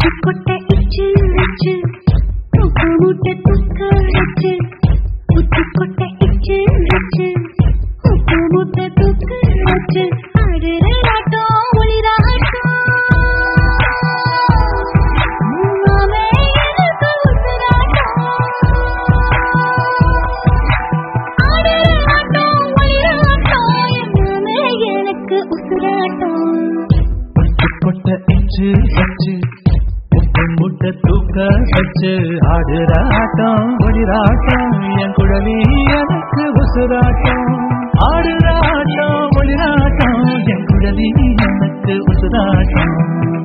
உச்சி கொட்டை இச்சு வச்சு தூக்கு மூட்டை தூக்க வச்சு உச்சி கொட்டை இச்சு வச்சு தூக்கு மூட்டை தூக்க வச்சு ஆடுற ஆட்டம் ஒளிராட்டம் மாமே எனக்கு உசுராட்டம் ஆடுற ஆட்டம் ஒளிராட்டம் மாமே எனக்கு உசுராட்டம் பட்டு கொட்ட இச்சு வச்சு முட்டை முட்டை தூக்க வச்சு ஆடுற ஆட்டம் ஒளிராட்டம் என் குழலி எனக்கு உசுராட்டம் ஆடுற ஆட்டம் ஒளிராட்டம் என் குழலி எனக்கு உசுராட்டம்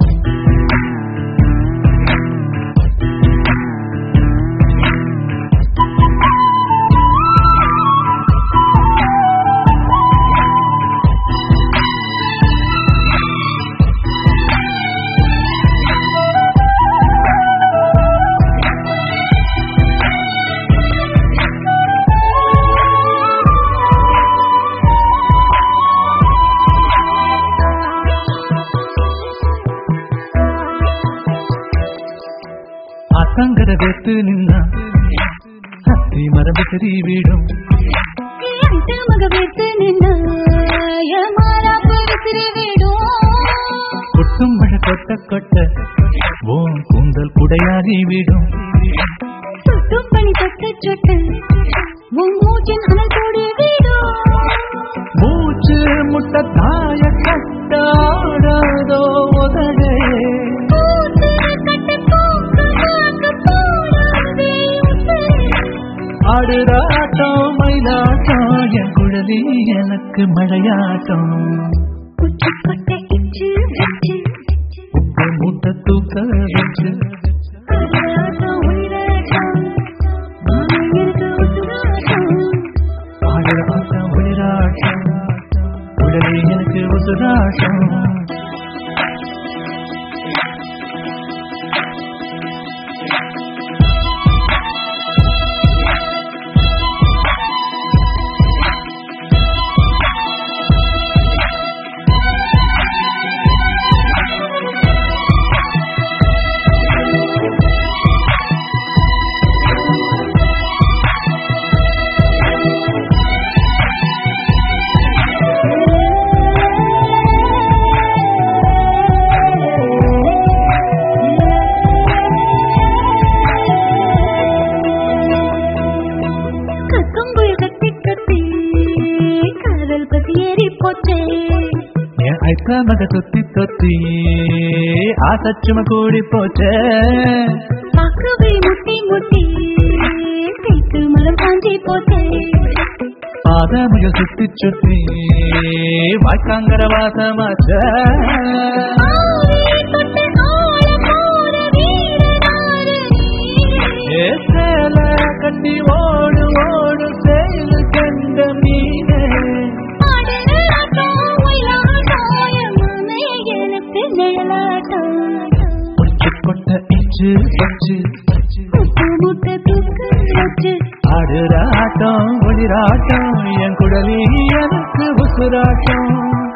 ஆத்தங்கர வெத்து நின்னா அத்தி மரபு தெரி வீடும் என்கிட்ட மகவேத்து நின்னு மாறாப்பு விசிறி விடும் கொட்டும் மழை கொட்ட கொட்ட ஓன் கூந்தல் குடையாகி விடும் சுட்டும் பனி தொட்டு சொட்டு உன் மூச்சின் அனல் கூடி விடும் மூச்சு முட்டை தாய கட்டாடாதோ உதடே பூத்து கட்டு பூக்கு மாக்கு போடாதே உசுரே. ஆடுறாட்டம் மயிலாட்டம் என் குழலி எனக்கு மழையாட்டம் உச்சி கொட்டை இச்சு வச்சு உப்பு முட்டை தூக்க வச்சு ஆடாட்டம் உயிராட்டம் மாமே எனக்கு உசுராட்டம் ஆடுறாட்டம் ஒளிராட்டம் குழலி எனக்கு உசுராட்டம் கக்கங்குள் கத்தி கத்தி காதல் பசி ஏறி போச்சே என் ஐத்த மக தொத்தி தொத்தி ஆசச்சும கூடி போச்சே பாக்குவை முட்டி முட்டி தேக்கு மரம் காஞ்சி போச்சே பாதமுகள் சுத்தி சுத்தி வாய்க்காங்கர வாசமாச்சே ஆவே தொட்டு ஆள போற வீரனாரு நீ. ஏ சேல கட்டி ஓடு ஓடு செயல் கண்ட மீனே ஆடுற ஆட்டம், ஒயிலாட்டம், என் மாமே எனக்கு நிழலாட்டம். உச்சி கொட்ட இச்சு வச்சு உப்பு முட்டை தூக்கு வச்சு ஆடுற ஆட்டம் ஒளிராட்டம் என் குடலி எனக்கு உசுராட்டம்